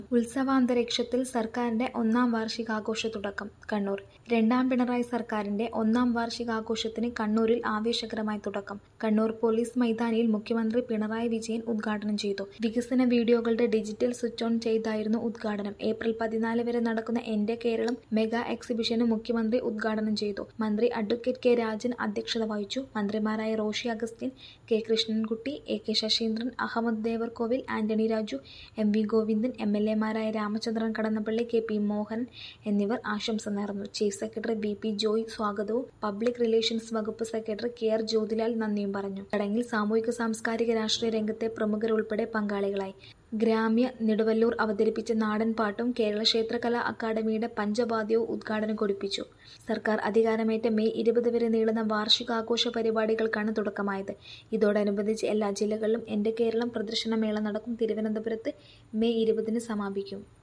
ഉത്സവാന്തരീക്ഷത്തിൽ സർക്കാരിന്റെ ഒന്നാം വാർഷികാഘോഷ തുടക്കം കണ്ണൂർ രണ്ടാം പിണറായി സർക്കാരിന്റെ ഒന്നാം വാർഷികാഘോഷത്തിന് കണ്ണൂരിൽ ആവേശകരമായ തുടക്കം കണ്ണൂർ പോലീസ് മൈതാനിയിൽ മുഖ്യമന്ത്രി പിണറായി വിജയൻ ഉദ്ഘാടനം ചെയ്തു വികസന വീഡിയോകളുടെ ഡിജിറ്റൽ സ്വിച്ച് ഓൺ ചെയ്തായിരുന്നു ഉദ്ഘാടനം ഏപ്രിൽ പതിനാല് വരെ നടക്കുന്ന എന്റെ കേരളം മെഗാ എക്സിബിഷന് മുഖ്യമന്ത്രി ഉദ്ഘാടനം ചെയ്തു മന്ത്രി അഡ്വക്കേറ്റ് കെ രാജൻ അധ്യക്ഷത വഹിച്ചു മന്ത്രിമാരായ Roshi Augustine K Krishnankutty A K Saseendran Ahammed Devarkovil Antony Raju M V Govindan M L എമാരായ രാമചന്ദ്രൻ കടന്നപ്പള്ളി കെ പി മോഹൻ എന്നിവർ ആശംസ നേർന്നു chief secretary B P Joy സ്വാഗതവും പബ്ലിക് റിലേഷൻസ് വകുപ്പ് സെക്രട്ടറി കെ ആർ ജ്യോതിലാൽ നന്ദിയും പറഞ്ഞു ചടങ്ങിൽ സാമൂഹിക സാംസ്കാരിക രാഷ്ട്രീയ രംഗത്തെ പ്രമുഖരുൾപ്പെടെ പങ്കാളികളായി ഗ്രാമ്യ നെടുവല്ലൂർ അവതരിപ്പിച്ച നാടൻ പാട്ടും കേരള ക്ഷേത്രകലാ അക്കാദമിയുടെ പഞ്ചവാദ്യവും ഉദ്ഘാടനം കൊടിപ്പിച്ചു സർക്കാർ അധികാരമേറ്റ മെയ് ഇരുപത് വരെ നീളുന്ന വാർഷികാഘോഷ പരിപാടികൾക്കാണ് തുടക്കമായത് ഇതോടനുബന്ധിച്ച് എല്ലാ ജില്ലകളിലും എന്റെ കേരളം പ്രദർശനമേള നടക്കും തിരുവനന്തപുരത്ത് മെയ് ഇരുപതിന് സമാപിക്കും